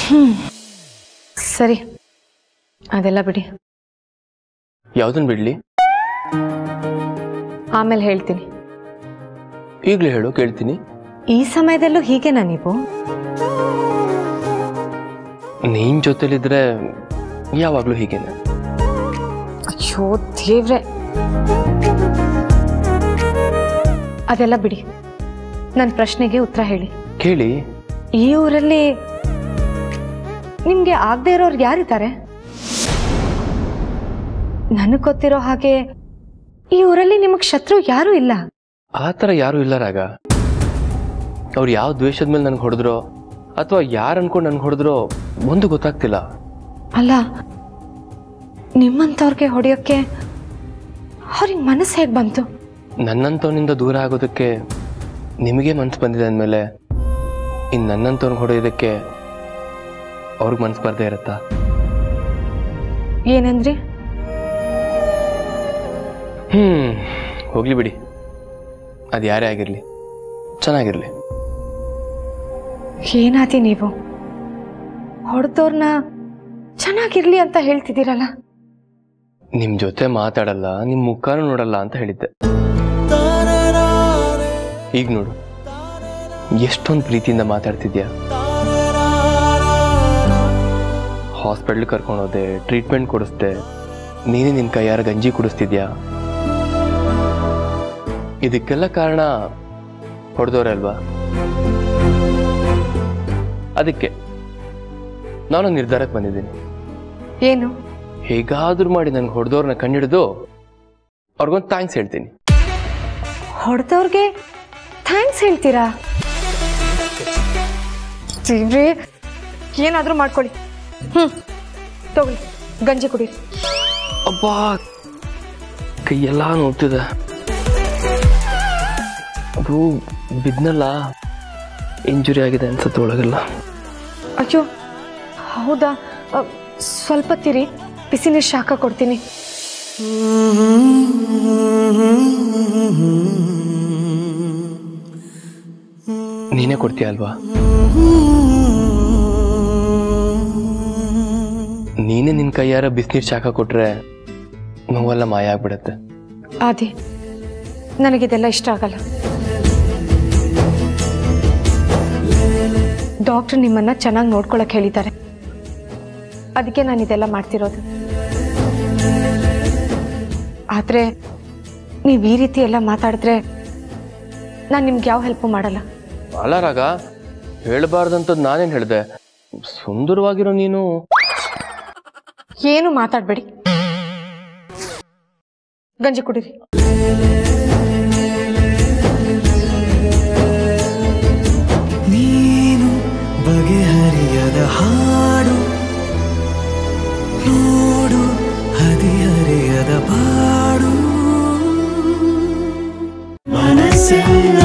ಸರಿ ಅದೆಲ್ಲ ಬಿಡಿ ಯಾವುದನ್ನು ಬಿಡಲಿ ಆಮೇಲೆ ಹೇಳ್ತೀನಿ ಈಗಲೇ ಹೇಳು ಕೇಳ್ತೀನಿ ಈ ಸಮಯದಲ್ಲೂ ಹೀಗೆನಾ ನೀವು ನೀನ್ ಜೊತೆಲಿದ್ರೆ ಯಾವಾಗಲೂ ಹೀಗೇನೆ ಅಯ್ಯೋ ದೇವ್ರೆ ಅದೆಲ್ಲ ಬಿಡಿ ನನ್ನ ಪ್ರಶ್ನೆಗೆ ಉತ್ತರ ಹೇಳಿ ಕೇಳಿ ಈ ಊರಲ್ಲಿ ನಿಮ್ಗೆ ಆಗದೆ ಇರೋರು ಯಾರಿದ್ದಾರೆ ನನಗೆ ಗೊತ್ತಿರೋ ಹಾಗೆ ಈ ಊರಲ್ಲಿ ನಿಮಗ್ ಶತ್ರು ಯಾರೂ ಇಲ್ಲ ಆ ಥರ ಯಾರೂ ಇಲ್ಲ ರಾಗ ಅವ್ರು ಯಾವ ದ್ವೇಷದ ಮೇಲೆ ನನ್ಗೆ ಹೊಡೆದ್ರೋ ಅಥವಾ ಯಾರು ಅನ್ಕೊಂಡು ನನ್ಗೆ ಹೊಡೆದ್ರೋ ಒಂದು ಗೊತ್ತಾಗ್ತಿಲ್ಲ ಅಲ್ಲ ನಿಮ್ಮಂಥವ್ರಿಗೆ ಹೊಡೆಯೋಕ್ಕೆ ಅವ್ರಿಗೆ ಮನಸ್ಸು ಹೇಗೆ ಬಂತು ನನ್ನಂಥವನಿಂದ ದೂರ ಆಗೋದಕ್ಕೆ ನಿಮಗೆ ಮನ್ಸು ಬಂದಿದೆ ಅಂದಮೇಲೆ ಇನ್ನು ನನ್ನಂಥವ್ನಿಗೆ ಹೊಡೆಯೋದಕ್ಕೆ ಅವ್ರಿಗೆ ಮನ್ಸು ಬರ್ದೇ ಇರುತ್ತಾ ಏನಂದ್ರಿ ಹ್ಮ್ ಹೋಗ್ಲಿ ಬಿಡಿ ಅದು ಯಾರೇ ಆಗಿರಲಿ ಚೆನ್ನಾಗಿರಲಿ ಏನಾದಿ ನೀವು ಹೊಡೆದವ್ರನ್ನ ಚೆನ್ನಾಗಿರ್ಲಿ ಅಂತ ಹೇಳ್ತಿದ್ದೀರಲ್ಲ ನಿಮ್ಮ ಜೊತೆ ಮಾತಾಡಲ್ಲ ನಿಮ್ಮ ಮುಖನೂ ನೋಡಲ್ಲ ಅಂತ ಹೇಳಿದ್ದೆ ಈಗ ನೋಡು ಎಷ್ಟೊಂದು ಪ್ರೀತಿಯಿಂದ ಮಾತಾಡ್ತಿದ್ಯಾ ಹಾಸ್ಪಿಟ್ಲ್ ಕರ್ಕೊಂಡು ಹೋದೆ ಟ್ರೀಟ್ಮೆಂಟ್ ಕೊಡಿಸ್ದೆ ನೀನೇ ನಿನ್ನ ಕೈಯಾರ ಗಂಜಿ ಕುಡಿಸ್ತಿದ್ಯಾ ಇದಕ್ಕೆಲ್ಲ ಕಾರಣ ಹೊಡೆದವ್ರೆ ಅಲ್ವಾ ಅದಕ್ಕೆ ನಾನು ನಿರ್ಧಾರಕ್ಕೆ ಬಂದಿದ್ದೀನಿ ಏನು ಹೇಗಾದ್ರೂ ಮಾಡಿ ನನ್ಗೆ ಹೊಡೆದವ್ರನ್ನ ಕಂಡಿಡಿದು ಅವ್ರಿಗೊಂದು ಥ್ಯಾಂಕ್ಸ್ ಹೇಳ್ತೀನಿ ಹೊಡೆದವ್ರಿಗೆ ಥ್ಯಾಂಕ್ಸ್ ಹೇಳ್ತೀರಾ ದೇವ್ರೇ ಏನಾದರೂ ಮಾಡ್ಕೊಳ್ಳಿ ಹ್ಞೂ ತಗೊಳ್ಳಿ ಗಂಜಿ ಕುಡೀರಿ ಅಬ್ಬಾ ಕೈಯೆಲ್ಲ ನೋಡ್ತಿದೆ ಅದು ಬಿದ್ನಲ್ಲ ಇಂಜುರಿ ಆಗಿದೆ ಅನ್ಸುತ್ತೆ ಒಳಗೆಲ್ಲ ಅಯ್ಯೋ ಹೌದಾ ಅ, ಸ್ವಲ್ಪ ತಿರಿ ಬಿಸಿ ನೀರು ಶಾಖ ಕೊಡ್ತೀನಿ ನೀನೇ ಕೊಡ್ತೀಯ ಅಲ್ವಾ ನೀನೇ ನಿನ್ನ ಕೈಯಾರ ಬಿಸಿನೀರು ಶಾಖ ಕೊಟ್ರೆ ನೋವೆಲ್ಲ ಮಾಯ ಆಗ್ಬಿಡತ್ತೆ ಆದಿ ನನಗಿದೆಲ್ಲ ಇಷ್ಟ ಆಗಲ್ಲ ಡಾಕ್ಟರ್ ನಿಮ್ಮನ್ನ ಚೆನ್ನಾಗಿ ನೋಡ್ಕೊಳಕ್ ಹೇಳಿದ್ದಾರೆ ಅದಕ್ಕೆ ನಾನು ಇದೆಲ್ಲ ಮಾಡ್ತಿರೋದು ಆದ್ರೆ ನೀವು ಈ ರೀತಿ ಎಲ್ಲ ಮಾತಾಡಿದ್ರೆ ನಾನು ನಿಮ್ಗೆ ಯಾವ ಹೆಲ್ಪು ಮಾಡಲ್ಲ ಅಲ್ಲ ರಾಗ ಹೇಳ್ಬಾರ್ದಂತದ್ ನಾನೇನು ಹೇಳಿದೆ ಸುಂದರವಾಗಿರೋ ನೀನು ಏನು ಮಾತಾಡಬೇಡಿ ಗಂಜಿ ಕುಡೀರಿ ನೀನು ಬಗೆಹರಿಯದ ಹಾಡು ನೋಡು ಹದಿಹರೆಯದ ಬಾಡು ಮನಸ್ಸೆಲ್ಲ